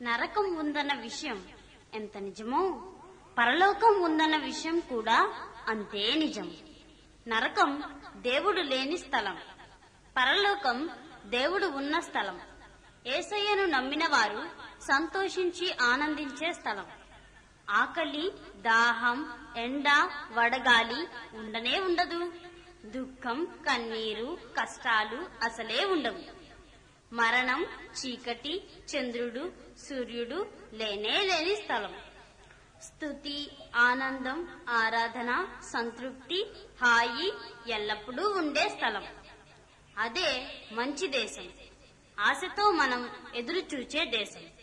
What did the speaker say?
నరకం ఉందన్న విషయం ఎంత నిజమో పరలోకం ఉందన్న విషయం కూడా అంతే నిజం నరకం దేవుడు లేని స్థలం పరలోకం దేవుడు ఉన్న స్థలం ఏసయ్యను నమ్మిన వారు సంతోషించి ఆనందించే స్థలం ఆకలి దాహం ఎండ వడగాలి ఉండనే ఉండదు దుఃఖం కన్నీరు కష్టాలు అసలే ఉండవు మరణం చీకటి చంద్రుడు సూర్యుడు లేనే లేని స్థలం స్థుతి ఆనందం ఆరాధన సంతృప్తి హాయి ఎల్లప్పుడూ ఉండే స్థలం అదే మంచి దేశం ఆశతో మనం ఎదురు చూచే దేశం